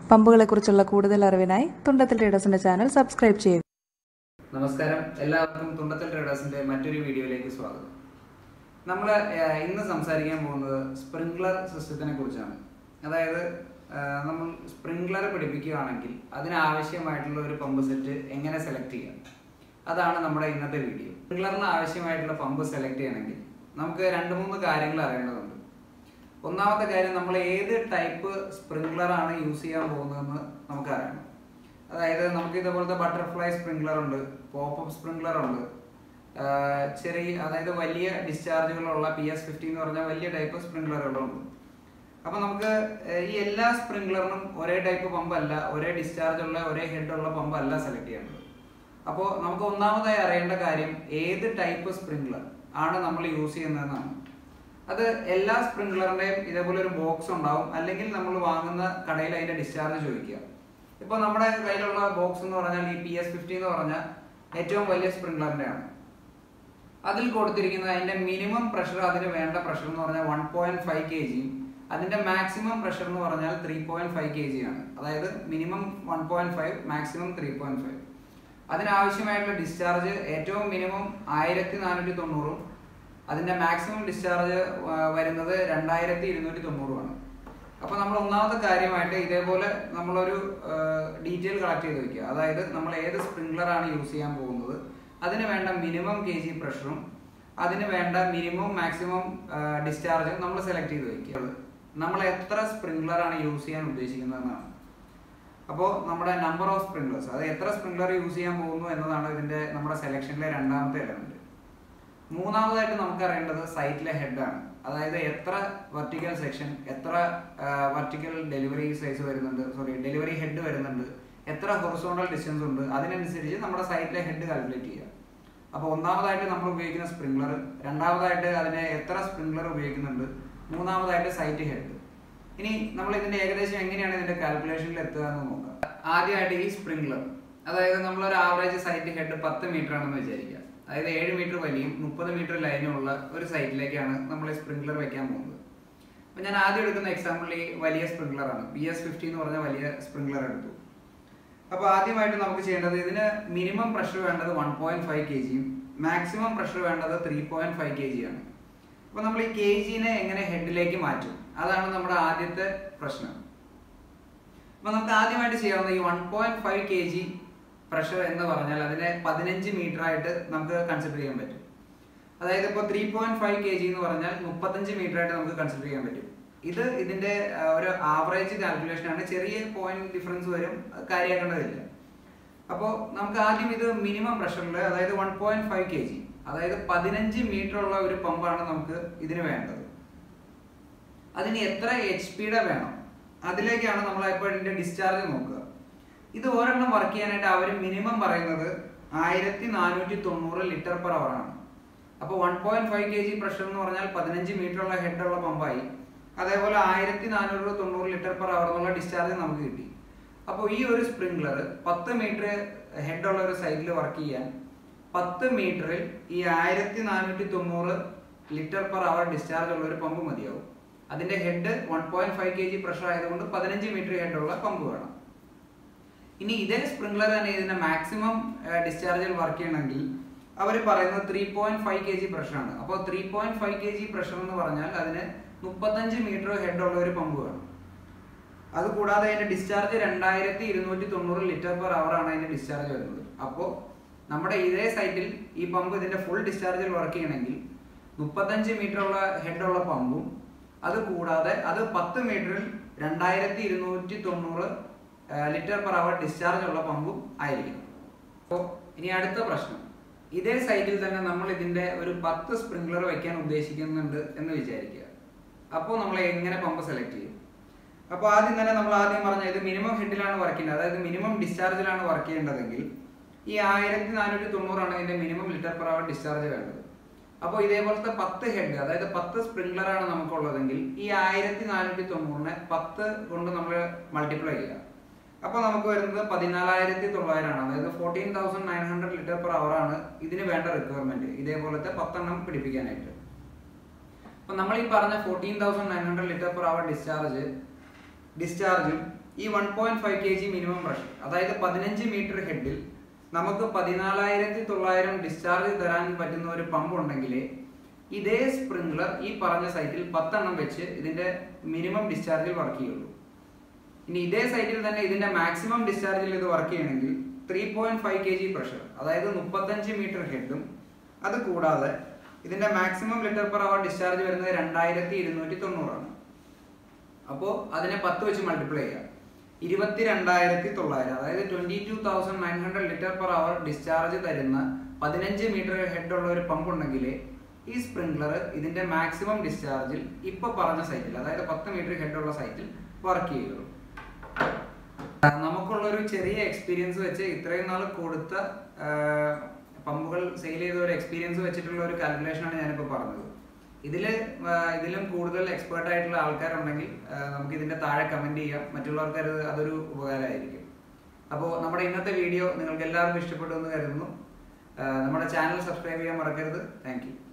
പമ്പുകളെക്കുറിച്ചുള്ള കൂടുതൽ അറിവിനായി തുണ്ടത്തിൽ ട്രേഡേഴ്സിന്റെ channel subscribe ചെയ്യുക നമസ്കാരം എല്ലാവർക്കും തുണ്ടത്തൽ ട്രേഡേഴ്സിന്റെ മറ്റൊരു വീഡിയോയിലേക്ക് സ്വാഗതം നമ്മൾ ഇന്ന് സംസാരിക്കാൻ പോകുന്നത് സ്പ്രിംഗ്ലർ സിസ്റ്റത്തിനെ കുറിച്ചാണ് അതായത് ആ, നമ്മൾ സ്പ്രിംഗ്ലർ പിടിപ്പിക്കുകയാണെങ്കിൽ അതിനാവശ്യമായിട്ടുള്ള ഒരു പമ്പ് സെറ്റ് എങ്ങനെ സെലക്ട് ചെയ്യാം അതാണ് നമ്മുടെ ഇന്നത്തെ വീഡിയോ സ്പ്രിംഗ്ലറിന് ആവശ്യമായിട്ടുള്ള പമ്പ് സെലക്ട് ചെയ്യണമെങ്കിൽ നമുക്ക് രണ്ട് മൂന്ന് കാര്യങ്ങൾ അറിയേണ്ടതുണ്ട് ഒന്നാമത്തെ കാര്യം നമ്മൾ ഏത് ടൈപ്പ് സ്പ്രിംഗ്ലർ ആണ് യൂസ് ചെയ്യാൻ പോകുന്നതെന്ന് നമുക്കറിയണം അതായത് നമുക്ക് ഇതേപോലത്തെ ബട്ടർഫ്ലൈ സ്പ്രിംഗ്ലർ ഉണ്ട് പോപ്പപ്പ് സ്പ്രിംഗ്ലർ ഉണ്ട് ആഹ് ചെറിയ അതായത് വലിയ ഡിസ്ചാർജുകളുള്ള പി എസ് ഫിഫ്റ്റി എന്ന് പറഞ്ഞ വലിയ ടൈപ്പ് സ്പ്രിംഗ്ലറുകളുണ്ട് അപ്പൊ നമുക്ക് ഏഹ് ഈ എല്ലാ സ്പ്രിംഗ്ലറിനും ഒരേ ടൈപ്പ് പമ്പ് അല്ല ഒരേ ഡിസ്ചാർജ് ഉള്ള ഒരേ ഹെഡ് ഉള്ള പമ്പ് അല്ല സെലക്ട് ചെയ്യേണ്ടത് അപ്പോൾ നമുക്ക് ഒന്നാമതായി അറിയേണ്ട കാര്യം ഏത് ടൈപ്പ് സ്പ്രിംഗ്ലർ ആണ് നമ്മൾ യൂസ് ചെയ്യുന്നതെന്നാണ് അത് എല്ലാ സ്പ്രിംഗ്ലറിന്റെയും ഇതേപോലെ ഒരു ബോക്സ് ഉണ്ടാവും അല്ലെങ്കിൽ നമ്മൾ വാങ്ങുന്ന കടയിൽ അതിന്റെ ഡിസ്ചാർജ് ചോദിക്കുക ഇപ്പൊ നമ്മുടെ കയ്യിലുള്ള ബോക്സ് എന്ന് പറഞ്ഞാൽ ഈ പി എസ് ഫിഫ്റ്റി എന്ന് പറഞ്ഞാൽ ഏറ്റവും വലിയ സ്പ്രിംഗ്ലറിന്റെ ആണ് അതിൽ കൊടുത്തിരിക്കുന്നത് അതിന്റെ മിനിമം പ്രഷർ അതിന് വേണ്ട പ്രഷർ എന്ന് പറഞ്ഞാൽ വൺ പോയിന്റ് ഫൈവ് കെ ജിയും അതിന്റെ മാക്സിമം പ്രഷർ എന്ന് പറഞ്ഞാൽ three point five K G ആണ് അതായത് minimum one point five maximum three point five അതിനാവശ്യമായിട്ടുള്ള ഡിസ്ചാർജ് ഏറ്റവും മിനിമം ആയിരത്തി നാനൂറ്റി തൊണ്ണൂറും അതിന്റെ മാക്സിമം ഡിസ്ചാർജ് വരുന്നത് രണ്ടായിരത്തി ഇരുന്നൂറ്റി തൊണ്ണൂറുമാണ് അപ്പൊ നമ്മൾ ഒന്നാമത്തെ കാര്യമായിട്ട് ഇതേപോലെ നമ്മളൊരു ഡീറ്റെയിൽ കളക്ട് ചെയ്ത് വെക്കുക അതായത് നമ്മൾ ഏത് സ്പ്രിംഗ്ലർ ആണ് യൂസ് ചെയ്യാൻ പോകുന്നത് അതിന് വേണ്ട മിനിമം കെ ജി പ്രഷറും അതിന് വേണ്ട മിനിമം മാക്സിമം ഡിസ്ചാർജും നമ്മൾ സെലക്ട് ചെയ്ത് വെക്കുക നമ്മൾ എത്ര സ്പ്രിംഗ്ലർ ആണ് യൂസ് ചെയ്യാൻ ഉദ്ദേശിക്കുന്നതെന്നാണ് അപ്പോൾ നമ്മുടെ നമ്പർ ഓഫ് സ്പ്രിംഗ്ലേഴ്സ് അത് എത്ര സ്പ്രിംഗ്ലർ യൂസ് ചെയ്യാൻ പോകുന്നു എന്നതാണ് ഇതിന്റെ നമ്മുടെ സെലക്ഷനിലെ രണ്ടാമത്തെ എലമെന്റ് മൂന്നാമതായിട്ട് നമുക്ക് അറിയേണ്ടത് സൈറ്റിലെ ഹെഡാണ് അതായത് എത്ര വെർട്ടിക്കൽ സെക്ഷൻ എത്ര വെർട്ടിക്കൽ ഡെലിവറി സൈസ് വരുന്നുണ്ട് സോറി ഡെലിവറി ഹെഡ് വരുന്നുണ്ട് എത്ര ഹൊറിസോണ്ടൽ ഡിസ്റ്റൻസ് ഉണ്ട് അതിനനുസരിച്ച് നമ്മുടെ സൈറ്റിലെ ഹെഡ് കാൽക്കുലേറ്റ് ചെയ്യുക അപ്പോൾ ഒന്നാമതായിട്ട് നമ്മൾ ഉപയോഗിക്കുന്ന സ്പ്രിംഗ്ലർ രണ്ടാമതായിട്ട് അതിനെ എത്ര സ്പ്രിംഗ്ലർ ഉപയോഗിക്കുന്നുണ്ട് മൂന്നാമതായിട്ട് സൈറ്റ് ഹെഡ് ഇനി നമ്മൾ ഇതിന്റെ ഏകദേശം എങ്ങനെയാണ് ഇതിന്റെ കാൽക്കുലേഷനിൽ എത്തുക എന്ന് നോക്കാം ആദ്യമായിട്ട് ഈ സ്പ്രിംഗ്ലർ അതായത് നമ്മളൊരു ആവറേജ് സൈറ്റ് ഹെഡ് പത്ത് മീറ്റർ ആണെന്ന് വിചാരിക്കുക അതായത് ഏഴ് മീറ്റർ വലിയും മുപ്പത് മീറ്റർ ലൈനും ഉള്ള ഒരു സൈറ്റിലേക്കാണ് നമ്മൾ ഈ സ്പ്രിംഗ്ലർ വെക്കാൻ പോകുന്നത് അപ്പൊ ഞാൻ ആദ്യം എടുക്കുന്ന എക്സാമ്പിൾ ഈ വലിയ സ്പ്രിംഗ്ലർ ആണ് ബി എസ് ഫിഫ്റ്റി എന്ന് പറഞ്ഞ വലിയ സ്പ്രിംഗ്ലർ എടുത്തു അപ്പൊ ആദ്യമായിട്ട് നമുക്ക് ചെയ്യേണ്ടത് ഇതിന് മിനിമം പ്രഷർ വേണ്ടത് വൺ പോയിന്റ് ഫൈവ് കെ ജിയും മാക്സിമം പ്രഷർ വേണ്ടത് three point five K G ആണ് അപ്പൊ നമ്മൾ ഈ കെ ജിനെ എങ്ങനെ ഹെഡിലേക്ക് മാറ്റും അതാണ് നമ്മുടെ ആദ്യത്തെ പ്രശ്നം അപ്പൊ നമുക്ക് ആദ്യമായിട്ട് ചെയ്യാവുന്ന ഈ one point five K G pressure എന്ന് പറഞ്ഞാൽ അതിനെ പതിനഞ്ച് മീറ്റർ ആയിട്ട് നമുക്ക് കൺസിഡർ ചെയ്യാൻ പറ്റും അതായത് ഇപ്പോൾ three point five K G എന്ന് പറഞ്ഞാൽ മുപ്പത്തഞ്ച് മീറ്റർ ആയിട്ട് നമുക്ക് കൺസിഡർ ചെയ്യാൻ പറ്റും ഇത് ഇതിന്റെ ആ, ഒരു ആവറേജ് കാൽക്കുലേഷൻ ആണ് ചെറിയ പോയിന്റ് ഡിഫറൻസ് വരും അത് കാര്യമാക്കേണ്ടതില്ല അപ്പോൾ നമുക്ക് ആദ്യം ഇത് മിനിമം പ്രഷറിൽ അതായത് one point five K G അതായത് പതിനഞ്ച് മീറ്റർ ഉള്ള ഒരു പമ്പാണ് നമുക്ക് ഇതിന് വേണ്ടത് അതിന് എത്ര എച്ച് പിയുടെ വേണം അതിലേക്കാണ് നമ്മൾ ഇപ്പോൾ ഇതിന്റെ ഡിസ്ചാർജ് നോക്കുക ഇത് ഒരെണ്ണം വർക്ക് ചെയ്യാനായിട്ട് അവർ മിനിമം പറയുന്നത് ആയിരത്തി നാനൂറ്റി തൊണ്ണൂറ് ലിറ്റർ പെർ അവർ ആണ് അപ്പോൾ one point five K G pressure എന്ന് പറഞ്ഞാൽ പതിനഞ്ച് മീറ്റർ ഉള്ള ഹെഡ് ഉള്ള പമ്പായി അതേപോലെ ആയിരത്തി നാനൂറ് തൊണ്ണൂറ് ലിറ്റർ പെർ അവർ എന്നുള്ള ഡിസ്ചാർജ് നമുക്ക് കിട്ടി അപ്പോൾ ഈ ഒരു സ്പ്രിംഗ്ലർ പത്ത് മീറ്റർ ഹെഡ് ഉള്ള ഒരു സൈറ്റിൽ വർക്ക് ചെയ്യാൻ പത്ത് മീറ്ററിൽ ഈ ആയിരത്തി നാനൂറ്റി തൊണ്ണൂറ് ലിറ്റർ പെർ അവർ ഡിസ്ചാർജ് ഉള്ള ഒരു പമ്പ് മതിയാവും അതിന്റെ head one point five K G pressure ആയതുകൊണ്ട് പതിനഞ്ച് മീറ്റർ ഹെഡ് ഉള്ള പമ്പ് വേണം ഇനി ഇതേ സ്പ്രിംഗ്ലർ തന്നെ ഇതിന്റെ മാക്സിമം ഡിസ്ചാർജിൽ വർക്ക് ചെയ്യണമെങ്കിൽ അവർ പറയുന്നത് three point five K G പ്രഷറാണ് അപ്പോൾ three point five K G pressure എന്ന് പറഞ്ഞാൽ അതിന് മുപ്പത്തഞ്ച് മീറ്റർ ഹെഡ് ഉള്ള ഒരു പമ്പ് വേണം അത് കൂടാതെ അതിന്റെ ഡിസ്ചാർജ് രണ്ടായിരത്തി ഇരുന്നൂറ്റി തൊണ്ണൂറ് ലിറ്റർ പെർ അവർ ആണ് അതിന്റെ ഡിസ്ചാർജ് വരുന്നത് അപ്പോൾ നമ്മുടെ ഇതേ സൈറ്റിൽ ഈ പമ്പ് ഇതിന്റെ ഫുൾ ഡിസ്ചാർജിൽ വർക്ക് ചെയ്യണമെങ്കിൽ മുപ്പത്തഞ്ച് മീറ്റർ ഉള്ള ഹെഡ് ഉള്ള പമ്പും അത് കൂടാതെ അത് പത്ത് മീറ്ററിൽ രണ്ടായിരത്തി ഇരുന്നൂറ്റി തൊണ്ണൂറ് ലിറ്റർ പെർ അവർ ഡിസ്ചാർജ് ഉള്ള പമ്പും ആയിരിക്കും അപ്പോൾ ഇനി അടുത്ത പ്രശ്നം ഇതേ സൈറ്റിൽ തന്നെ നമ്മൾ ഇതിന്റെ ഒരു പത്ത് സ്പ്രിംഗ്ലർ വെക്കാൻ ഉദ്ദേശിക്കുന്നുണ്ട് എന്ന് വിചാരിക്കുക അപ്പോൾ നമ്മൾ എങ്ങനെ പമ്പ് സെലക്ട് ചെയ്യും അപ്പോൾ ആദ്യം തന്നെ നമ്മൾ ആദ്യം പറഞ്ഞ ഇത് മിനിമം ഹെഡിലാണ് വർക്ക് ചെയ്യുന്നത് അതായത് മിനിമം ഡിസ്ചാർജിലാണ് വർക്ക് ചെയ്യേണ്ടതെങ്കിൽ ഈ ആയിരത്തി നാനൂറ്റി തൊണ്ണൂറാണ് ഇതിന്റെ minimum litre per hour discharge വേണ്ടത് അപ്പോൾ ഇതേപോലത്തെ പത്ത് ഹെഡ് അതായത് പത്ത് സ്പ്രിംഗ്ലർ ആണ് നമുക്കുള്ളതെങ്കിൽ ഈ ആയിരത്തി നാനൂറ്റി തൊണ്ണൂറിനെ പത്ത് കൊണ്ട് നമ്മൾ മൾട്ടിപ്ലൈ ചെയ്യുക അപ്പോൾ നമുക്ക് വരുന്നത് പതിനാലായിരത്തി തൊള്ളായിരമാണ് അതായത് fourteen thousand nine hundred litre per hour ആണ് ഇതിന് വേണ്ട റിക്വയർമെന്റ് ഇതേപോലത്തെ പത്തെണ്ണം പിടിപ്പിക്കാനായിട്ട് അപ്പൊ നമ്മൾ ഈ പറഞ്ഞ fourteen thousand nine hundred litre per hour discharge ഡിസ്ചാർജും ഈ one point five K G minimum pressure അതായത് പതിനഞ്ച് മീറ്റർ ഹെഡിൽ നമുക്ക് പതിനാലായിരത്തി തൊള്ളായിരം ഡിസ്ചാർജ് തരാൻ പറ്റുന്ന ഒരു പമ്പ് ഉണ്ടെങ്കിൽ ഇതേ സ്പ്രിംഗ്ലർ ഈ പറഞ്ഞ സൈറ്റിൽ പത്തെണ്ണം വെച്ച് ഇതിന്റെ മിനിമം ഡിസ്ചാർജിൽ വർക്ക് ചെയ്യുള്ളൂ ഇനി ഇതേ സൈറ്റിൽ തന്നെ ഇതിന്റെ മാക്സിമം ഡിസ്ചാർജിൽ ഇത് വർക്ക് ചെയ്യണമെങ്കിൽ three point five K G pressure അതായത് മുപ്പത്തഞ്ച് മീറ്റർ ഹെഡും അത് കൂടാതെ ഇതിന്റെ maximum litre per hour discharge വരുന്നത് രണ്ടായിരത്തി ഇരുന്നൂറ്റി തൊണ്ണൂറാണ് അപ്പോൾ അതിനെ പത്ത് വെച്ച് മൾട്ടിപ്ലൈ ചെയ്യാം ഇരുപത്തി രണ്ടായിരത്തി തൊള്ളായിരം അതായത് twenty two thousand nine hundred litre per hour discharge തരുന്ന പതിനഞ്ച് മീറ്റർ ഹെഡ് ഉള്ള ഒരു പമ്പ് ഉണ്ടെങ്കിൽ ഈ സ്പ്രിംഗ്ലർ ഇതിന്റെ മാക്സിമം ഡിസ്ചാർജിൽ ഇപ്പൊ പറഞ്ഞ സൈറ്റിൽ അതായത് പത്ത് മീറ്റർ ഹെഡ് ഉള്ള സൈറ്റിൽ വർക്ക് ചെയ്യുള്ളൂ നമുക്കുള്ള ഒരു ചെറിയ എക്സ്പീരിയൻസ് വെച്ച് ഇത്രയും നാൾ കൊടുത്ത പമ്പുകൾ സെയിൽ ചെയ്ത ഒരു എക്സ്പീരിയൻസ് വെച്ചിട്ടുള്ള ഒരു കാൽക്കുലേഷൻ ആണ് ഞാനിപ്പോൾ പറഞ്ഞത് ഇതില് ആ, ഇതിലും കൂടുതൽ എക്സ്പേർട്ട് ആയിട്ടുള്ള ആൾക്കാരുണ്ടെങ്കിൽ ആ, നമുക്ക് ഇതിന്റെ താഴെ കമന്റ് ചെയ്യാം മറ്റുള്ളവർക്ക് അത് അതൊരു ഉപകാരമായിരിക്കും അപ്പോൾ നമ്മുടെ ഇന്നത്തെ വീഡിയോ നിങ്ങൾക്ക് എല്ലാവർക്കും ഇഷ്ടപ്പെട്ടു എന്ന് കരുതുന്നു ആ, നമ്മുടെ ചാനൽ സബ്സ്ക്രൈബ് ചെയ്യാൻ മറക്കരുത് താങ്ക് യു